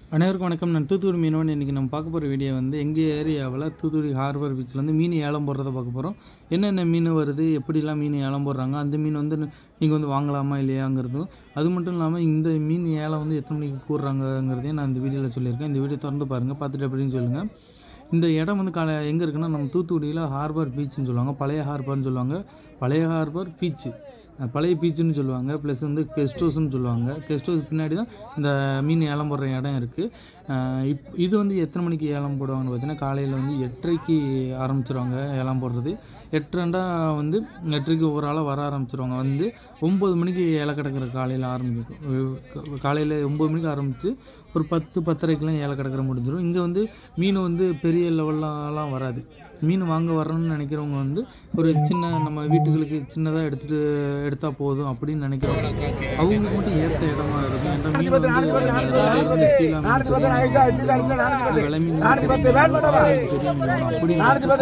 அனைவருக்கும் வணக்கம் நான் தூத்துக்குடி மீனவன் இன்றைக்கி நம்ம பார்க்க போகிற வீடியோ வந்து எங்கள் ஏரியாவில் தூத்துக்குடி ஹார்பர் பீச்சில் வந்து மீன் ஏலம் போடுறத பார்க்க போகிறோம் என்னென்ன மீன் வருது எப்படிலாம் மீன் ஏலம் போடுறாங்க அந்த மீன் வந்து நீங்கள் வந்து வாங்கலாமா இல்லையாங்கிறதும் அது மட்டும் இல்லாமல் இந்த மீன் ஏலம் வந்து எத்தனை மணிக்கு கூடுறாங்கங்கிறதையும் நான் இந்த வீடியோவில் சொல்லியிருக்கேன் இந்த வீடியோ திறந்து பாருங்கள் பார்த்துட்டு எப்படின்னு சொல்லுங்கள் இந்த இடம் வந்து கால எங்கே இருக்குன்னா நம்ம தூத்துக்குடியில் ஹார்பர் பீச்சுன்னு சொல்லுவாங்க பழைய ஹார்பர்னு சொல்லுவாங்க பழைய ஹார்பர் பீச்சு அஹ் பழைய பீச்சுன்னு சொல்லுவாங்க ப்ளஸ் வந்து கெஸ்ட் ஹவுஸ்னு சொல்லுவாங்க கெஸ்ட் ஹவுஸ் பின்னாடி தான் இந்த மீன் ஏலம் போடுற இடம் இருக்குது இப் இது வந்து எத்தனை மணிக்கு ஏலம் போடுவாங்கன்னு பார்த்தீங்கன்னா காலையில் வந்து எட்டரைக்கு ஆரம்பிச்சிருவாங்க ஏலம் போடுறது எட்டரைண்டா வந்து எட்டரைக்கு ஒவ்வொரு ஆளாக வர ஆரம்பிச்சிருவாங்க வந்து ஒம்பது மணிக்கு ஏலை கிடக்கிற காலையில் ஆரம்பிக்கும் காலையில் ஒம்பது மணிக்கு ஆரம்பித்து ஒரு பத்து பத்தரைக்கெலாம் ஏலை கிடக்கிற முடிஞ்சிடும் இங்கே வந்து மீன் வந்து பெரிய லெவல்லலாம் வராது மீன் வாங்க வரணும்னு நினைக்கிறவங்க வந்து ஒரு சின்ன நம்ம வீட்டுகளுக்கு சின்னதாக எடுத்துகிட்டு எடுத்தால் போதும் அப்படின்னு நினைக்கிறவங்க அவங்களுக்கு மட்டும் ஏற்ற இடமா இருக்கும் ஏன்னா மீன் வந்து நிறைய இருந்து சீலா மீன் தெரியும். விலை மீன் தெரியும். அப்படி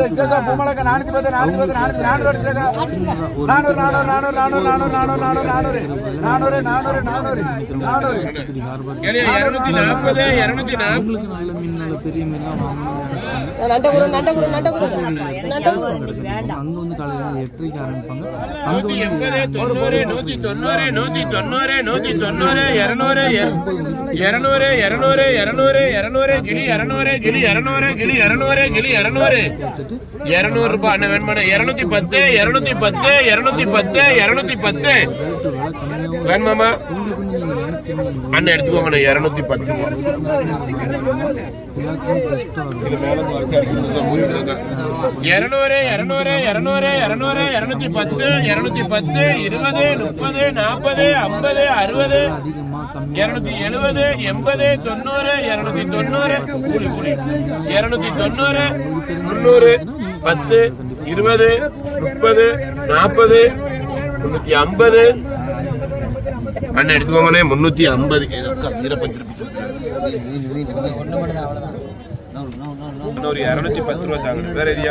தூத்துக்குடி ஹார்பர் இருநூத்தி நாற்பது இருநூத்தி நாற்பது அவங்களுக்கு நல்ல மீன் நல்ல பெரிய மீன்லாம் வாங்கணும்னு நினைச்சாங்க நண்டகுரு நண்டகுரு நண்டகுரு அங்க வந்து காலையில் எட்டரைக்கு ஆரம்பிப்பாங்க அங்க வந்து எண்பது தொண்ணூறு நூத்தி தொண்ணூறு நூத்தி தொண்ணூறு நூத்தி தொண்ணூறு இருநூறு இருநூறு இருநூறு இருநூறு இருநூறு கிளி இருநூறு கிளி இருநூறு கிளி இருநூறு கிளி இருநூறு இருநூறு ரூபாய் அண்ணன் வேணுமான இருநூத்தி பத்து இருநூத்தி பத்து இருநூத்தி பத்து இருநூத்தி பத்து ரேட்டு விலை கம்மியாகவும் வேணுமாமா உங்களுக்கு நீங்கள் நினைச்சீங்க அண்ணன் எடுத்துக்கோங்க இருநூத்தி பத்து எல்லாத்துக்கும் பெஸ்ட்டாக இருக்கும் இருநூறு இருநூறு இருநூறு இருநூறு இருநூத்தி பத்து இருநூத்தி பத்து இருபது முப்பது நாற்பது ஐம்பது அறுபது அதிகமாக கம்மி இருநூத்தி எழுபது எண்பது தொண்ணூறு இருநூத்தி தொண்ணூறு கூலி கூலி இருநூத்தி தொண்ணூறு முன்னூறு பத்து இருபது முப்பது நாற்பது முன்னூத்தி ஐம்பது அண்ணன் எடுத்துக்கோங்கண்ணே முன்னூத்தி ஐம்பது ஒரு இருநூத்தி பத்து ரூபா தாங்க வேற எதியா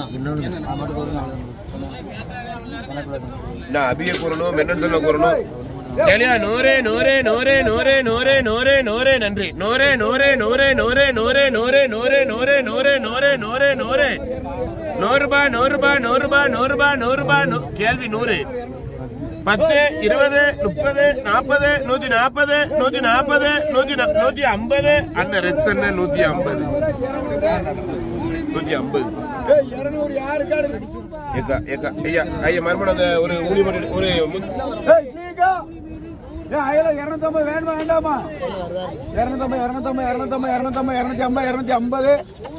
நான் அபிய கூறணும் மென்னல் கூறணும் சரியா நூறு நூறு நூறு நூறு நூறு நூறு நூறு நன்றி நூறு நூறு நூறு நூறு நூறு நூறு நூறு நூறு நூறு நூறு நூறு நூறு நூறு ரூபாய் நூறு ரூபாய் நூறு ரூபாய் நூறு ரூபாய் நூறு ரூபாய் நூ- கேள்வி நூறு பத்து இருபது முப்பது நாற்பது நூத்தி நாற்பது நூத்தி நாற்பது நூத்தி நா- நூத்தி ஐம்பது அண்ணன் ரெட்ஸ் அண்ணன் நூத்தி ஐம்பது நூத்தி ஐம்பது ஏக்கா ஏக்கா ஐயா ஐயா மறுபடியும் அந்த ஒரு ஊழி பண்ணி ஒரு மு- இருநூத்தம்பது வேணுமா வேண்டாமா இருநூத்தம்பது இருநூத்தம்பது இருநூத்தம்பது இருநூத்தம்பது இருநூத்தி ஐம்பது இருநூத்தி ஐம்பது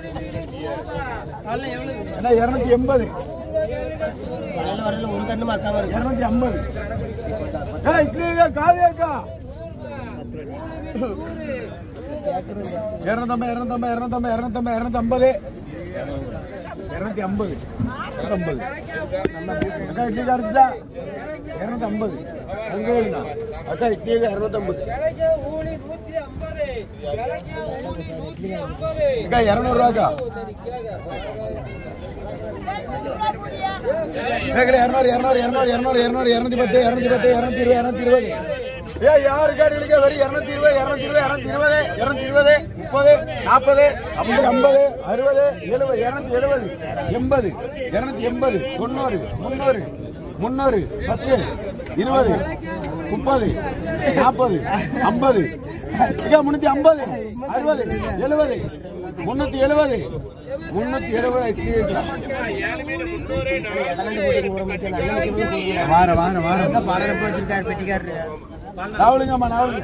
அண்ணா இருநூத்தி எண்பது காலையில வரல ஒரு கண்ணு மக்காம இருக்கு இருநூத்தி ஐம்பது ஏய் இட்லிங்க காலியாக்கா இருநூத்தம்பது இருநூத்தம்பது இருநூத்தம்பது இருநூத்தம்பது இருநூத்தி ஐம்பது இருநூத்தி ஐம்பது ஐம்பது அக்கா இட்லி காடிச்சிட்டா இருநூத்தி ஐம்பது அங்கே இருந்தா அக்கா இட்லி இருநூத்தம்பது அக்கா இரநூறுவாக்கா கேக்கல இரநூறு இரநூறு இரநூறு இரநூறு இரநூறு இரநூத்தி பத்து இரநூத்தி பத்து இரநூத்தி இருபது இரநூத்தி இருபது ஏ யாரு காடுகளுக்கு வரி இரநூத்தி இருபது இரநூத்தி இருபது இரநூத்தி இருபது இரநூத்தி இருபது முப்பது நாற்பது ஐம்பது ஐம்பது அறுபது எழுபது இரநூத்தி எழுபது எண்பது இரநூத்தி எண்பது தொண்ணூறு முந்நூறு முந்நூறு பத்து இருபது முப்பது நாற்பது ஐம்பது முன்னூத்தி ஐம்பது அறுபது எழுபது முன்னூத்தி எழுபது முன்னூத்தி எழுபது வார வார வார பணம் வச்சிருக்காரு பெட்டிக்காரரு நாவலுங்கம்மா நாவலுங்க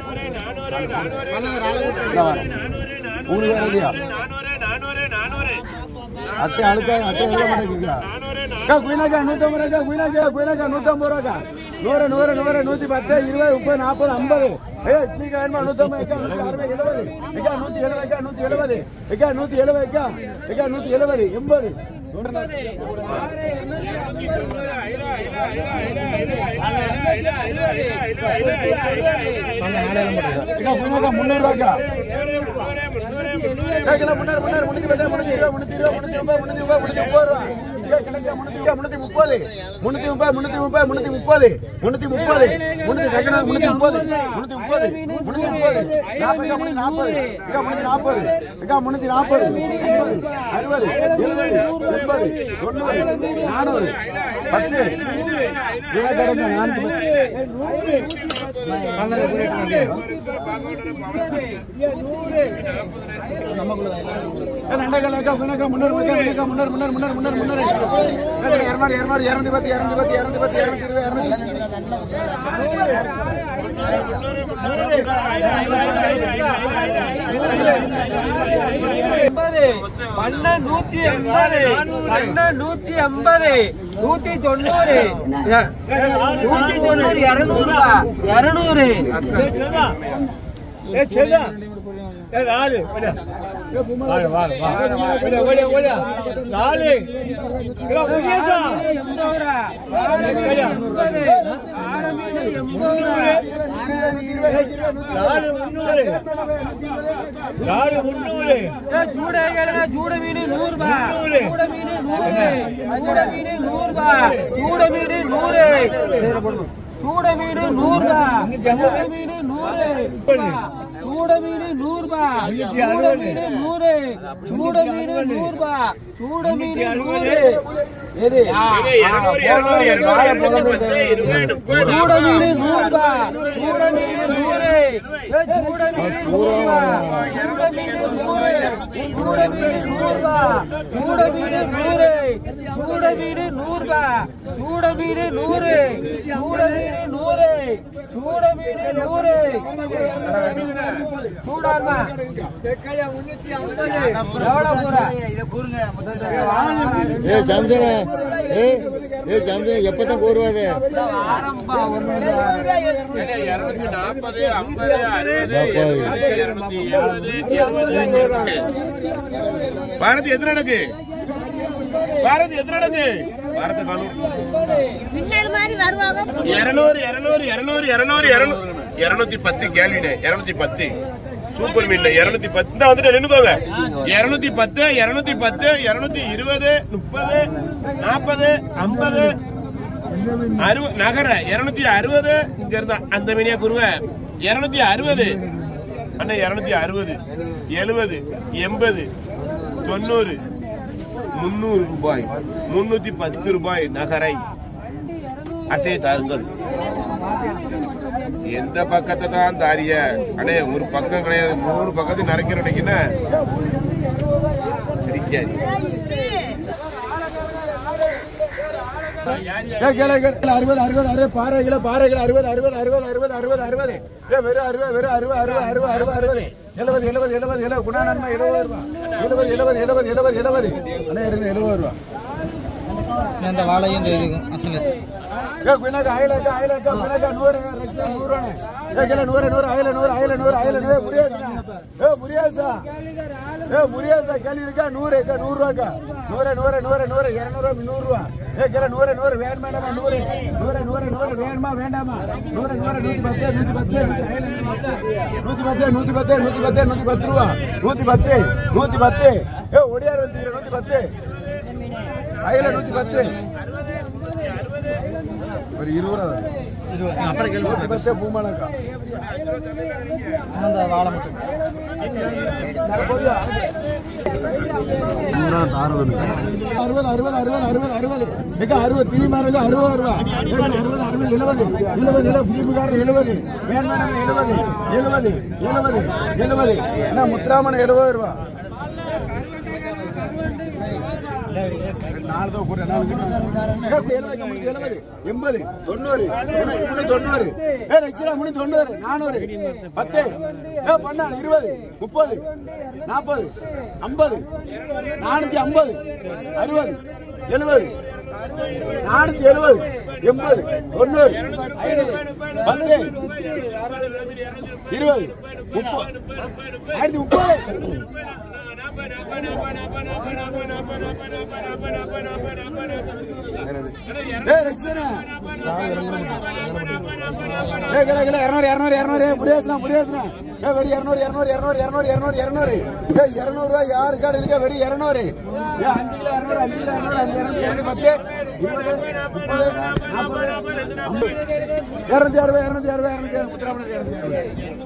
உங்களுக்கு வேற இல்லையா நானூறு நானூறு நானூறு அட்டை அழுக்காக அட்டை எழுத மாட்டேங்குங்க அக்கா குயினாக்கா நூற்றம்பது ரூபாக்கா குயினாக்கா குயினாக்கா நூற்றம்பது ரூபாக்கா நூறு நூறு நூறு நூற்றி பத்து இருபது முப்பது நாற்பது ஐம்பது ஐயோ இட்லிக்கா வேணுமா நூற்றம்பது அக்கா நூற்றி அறுபது எழுபது அக்கா நூற்றி எழுபது அக்கா நூற்றி எழுபது அக்கா நூற்றி எழுபது அக்கா அக்கா நூற்றி எழுபது எண்பது அக்கா குயினாக்கா முந்நூறுவாக்கா முன்னூறு முன்னூறு முன்னூத்தி பத்து முன்னூத்தி இருபது முன்னூத்தி இருபது முன்னூத்தி முப்பது முன்னூத்தி முப்பது முன்னூத்தி முப்பது ரூபா கிழக்கு முன்னூத்தி முன்னூத்தி முப்பது முன்னூத்தி முப்பது முன்னூத்தி முப்பது முன்னூத்தி முப்பது முன்னூத்தி முப்பது முன்னூத்தி டக்குனு முன்னூத்தி முப்பது முன்னூத்தி முப்பது முன்னூத்தி முப்பது நாற்பது முன்னூத்தி நாற்பது இக்கா முன்னூத்தி நாற்பது இக்கா முன்னூத்தி நாற்பது ஐம்பது அறுபது எழுபது எண்பது தொண்ணூறு நானூறு பத்து இதை கிடைக்கும் நானூத்தி முன்னூறு முன்னூறு முன்னூறு முன்னூறு முன்னூறு முன்னூறு முன்னூறு இரநூறு இரநூறு இரநூத்தி பத்து இரநூத்தி பத்து இரநூத்தி பத்து இரநூத்தி இருபது இரநூத்தி எண்பது பண்ண நூத்தி எண்பது பண்ண நூத்தி எண்பது நூத்தி தொண்ணூறு எ- நூத்தி தொண்ணூறு இருநூறு இருநூறு சூட சூட மீன் நூறு ரூபாய் சூட மீன் நூறு சூட மீன் நூறு ரூபாய் சூட மீன் நூறு சூட மீன் நூறு ரூபாய் சூட மீன் நூறு சூட மீன் நூறு ரூபாய் சூட மீன் நூறு சூட மீன் நூறு ரூபாய் சூட மீன் நூறு எது இருநூறு இருநூறு இருநூறு இருநூறு முப்பது சூட மீன் நூறு ரூபாய் சூட மீன் நூறு ஏ, சூட மீன் நூறு ரூபாய் சூட மீன் நூறு சூட மீன் நூறு ரூபாய் சூட மீன் நூறு சூட மீன் நூறு ரூபாய் சூட மீன் நூறு சூட மீன் நூறு சூட மீன் நூறு சூடாமா எவ்வளவு கூற ஏ சம்சனே ஏ ஏ சம்சனே எப்பதான் கூறுவாது ஆரம்பா ஒன்று இருநூத்தி நாற்பது ஐம்பது அறுபது எழுபது இருநூத்தி எழுபது எண்பது பாரதி எத்தனை நடக்கு பாரதி எத்தனை நடக்கு பாரத காணும் பின்னல் மாதிரி வருவாங்க இருநூறு இருநூறு இருநூறு இருநூறு இருநூறு இருநூத்தி பத்து கேள்வினே இருநூத்தி பத்து சூப்பர் மீன் இருநூத்தி பத்து இந்த வந்துட்டு நின்னுக்கோங்க இருநூத்தி பத்து இருநூத்தி பத்து இருநூத்தி இருபது முப்பது நாற்பது ஐம்பது அறுபது நகர இருநூத்தி அறுபது இங்க இருந்தா அந்த மீனியா குருவ இருநூத்தி அறுபது அண்ணா இருநூத்தி அறுபது எழுபது எண்பது தொண்ணூறு முன்னூறு ரூபாய் முன்னூத்தி பத்து ரூபாய் நகரை அட்டையை தாருங்கள் எந்த பக்கத்தை தான் தாரிய அண்ணே ஒரு பக்கம் கிடையாது மூணு பக்கத்தையும் நிறைக்கிறோன்னீங்கன்னா சிரிக்காது ஏ கேளு கேளு அறுபது அறுபது அறுபது பாறை கிலோ பாறை கிலோ அறுபது அறுபது அறுபது அறுபது அறுபது அறுபது ஏ வெறும் அறுபது வெறும் அறுபது அறுபது அறுபது அறுபது அறுபது எழுபது எழுபது எழுபது எழுபது குணாநன்மை எழுபது ரூபா எழுபது எழுபது எழுபது எழுபது எழுபது அண்ணா எடுங்க எழுபது ரூபா அந்த வாழையும் இருக்கும் அசங்க ஏ குணாக்கு ஆயிலக்கா ஆயிலக்கா குணாக்கா நூறு லட்சம் நூறு ஏ கிலோ நூறு நூறு ஆயில நூறு ஆயில நூறு ஆயில நூறு முரியாசா ஏ முரியாசா ஏ முரியாசா கேள்வி இருக்கா நூறு இருக்கா நூறு ரூபாக்கா நூறு நூறு நூறு நூறு இருநூறு நூறு ரூபா ஏ கிலோ நூறு நூறு வேணுமா வேண்டாமா நூறு நூறு நூறு நூறு வேணுமா வேண்டாமா நூறு நூறு நூத்தி பத்து நூத்தி பத்து நூத்தி பத்து நூத்தி பத்து நூத்தி பத்து நூத்தி பத்து ரூபா நூத்தி பத்து நூத்தி பத்து ஏ ஒடியார் வந்து நூத்தி பத்து அயில நூத்தி பத்து ஒரு இருபது ரூபா நூத்தி பத்து பூமாலக்கா அந்த வாழை மட்டும் அறுபது அறுபது அறுபது அறுபது அறுபது ஏக்கா அறுபது திரும்பி அறுபது அறுபது ரூபா ஏக்கா அறுபது அறுபது எழுபது எழுபது எழுபது பிரிப்புக்காரர் எழுபது வேண்மனம் எழுபது எழுபது எழுபது எழுபது என்ன முத்துராமன் எழுபது ரூபா நாலு தான் போடுறேன், நாலு கிட்ட. ஏக்கா, எழுபது, முன்னூத்தி எழுபது, எண்பது தொண்ணூறு முன்னூத்தி முன்னூத்தி தொண்ணூறு ஏ நெக்ஸ்ட் முன்னூத்தி தொண்ணூறு நானூறு பத்து ஏ பண்ணாரு இருபது முப்பது நாற்பது ஐம்பது நானூத்தி ஐம்பது அறுபது எழுபது நானூத்தி எழுபது எண்பது தொண்ணூறு ஐநூறு பத்து இருபது முப்பது ஆயிரத்தி முப்பது ஏய் ரக்ஷனா ஏய் கிள கிள இரநூறு இரநூறு இரநூறு புரியாச்சுனா புரியாச்சுனா ஏய் வெறி இரநூறு இரநூறு இரநூறு இரநூறு இரநூறு இரநூறு ஏய் இரநூறு ரூபாய் யாரு கார்டு இருக்க வெறி இரநூறு ஏய் அஞ்சு கிலோ இரநூறு அஞ்சு கிலோ இரநூறு அஞ்சு இரநூறு இரநூறு பத்து இருபது முப்பது நாற்பது ஐம்பது இரநூத்தி அறுபது இரநூத்தி அறுபது இரநூத்தி அறுபது முத்துராமன் இரநூத்தி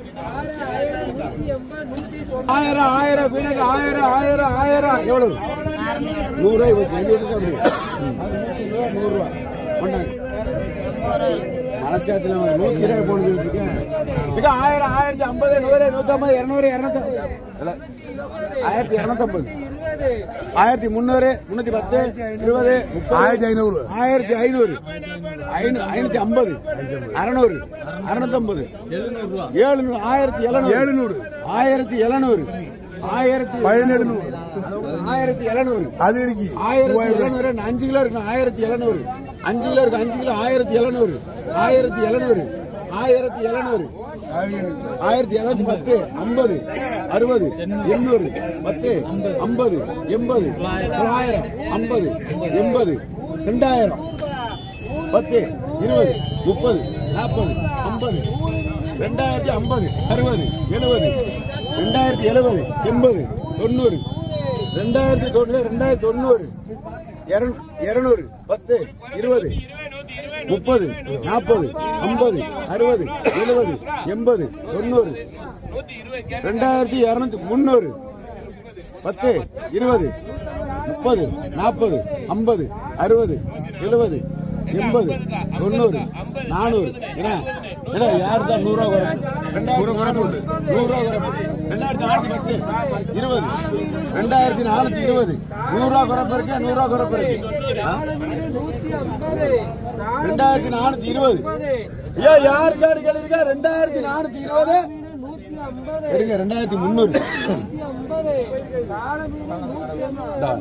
அறுபது ஆயிரம் ஆயிரம் வீணக்கு ஆயிரம் ஆயிரம் ஆயிரம் எவ்வளவு நூறுரூவா இருபத்தி ரெண்டு இருக்கு அப்படி நூறுரூவா கொண்டாங்க மனசாத்துல நூத்தி இருபது போட்டு இருக்கேன் இது ஆயிரம் ஆயிரத்தி ஐம்பது நூறு நூத்தம்பது இருநூறு இருநூத்தி இல்ல, ஆயிரத்தி இருநூத்தம்பது ஆயிரத்தி முந்நூறு முன்னூத்தி பத்து இருபது ஆயிரத்தி ஐநூறு ஆயிரத்தி ஐநூறு ஐநூ- ஐநூத்தி ஐம்பது அறுநூறு அறுநூத்தம்பது ஏழுநூறு ஆயிரத்தி எழுநூறு எழுநூறு ஆயிரத்தி எழுநூறு ஆயிரத்தி பதினேழு ஆயிரத்தி எழுநூறு அது இருக்கு ஆயிரத்தி எழுநூறு அஞ்சு கிலோ இருக்கு ஆயிரத்தி எழுநூறு அஞ்சு கிலோ இருக்கு அஞ்சு கிலோ ஆயிரத்தி எழுநூறு ஆயிரத்தி எழுநூறு ஆயிரத்தி எழுநூறு ஆயிரத்தி எழுநூத்தி பத்து ஐம்பது அறுபது எண்ணூறு பத்து ஐம்பது எண்பது தொள்ளாயிரம் ஐம்பது எண்பது ரெண்டாயிரம் பத்து இருபது முப்பது நாற்பது ஐம்பது ரெண்டாயிரத்தி ஐம்பது அறுபது எழுபது ரெண்டாயிரத்தி எழுபது எண்பது தொண்ணூறு ரெண்டாயிரத்தி தொண்ணூறு ரெண்டாயிரத்தி தொண்ணூறு இரண்- இருநூறு பத்து இருபது முப்பது நாற்பது ஐம்பது அறுபது எழுபது எண்பது தொண்ணூறு ரெண்டாயிரத்தி இரநூத்தி முந்நூறு பத்து இருபது முப்பது நாற்பது ஐம்பது அறுபது எழுபது எண்பது தொண்ணூறு நானூறு என்ன என்ன யார் தான் நூறுரூவா குறைப்பு ரெண்டாயிரத்தி நானூறு நூறுரூவா குறைப்பு ரெண்டாயிரத்தி நானூத்தி பத்து இருபது ரெண்டாயிரத்தி நானூத்தி இருபது நூறுரூவா குறைப்பு இருக்கு நூறுரூவா குறைப்பு இருக்கு ஆ? ரெண்டாயிரத்தி நானூத்தி இருபது ஐயா யார் கார்டு கேளுங்க ரெண்டாயிரத்தி நானூத்தி இருபது எடுங்க ரெண்டாயிரத்தி முந்நூறு இந்தா.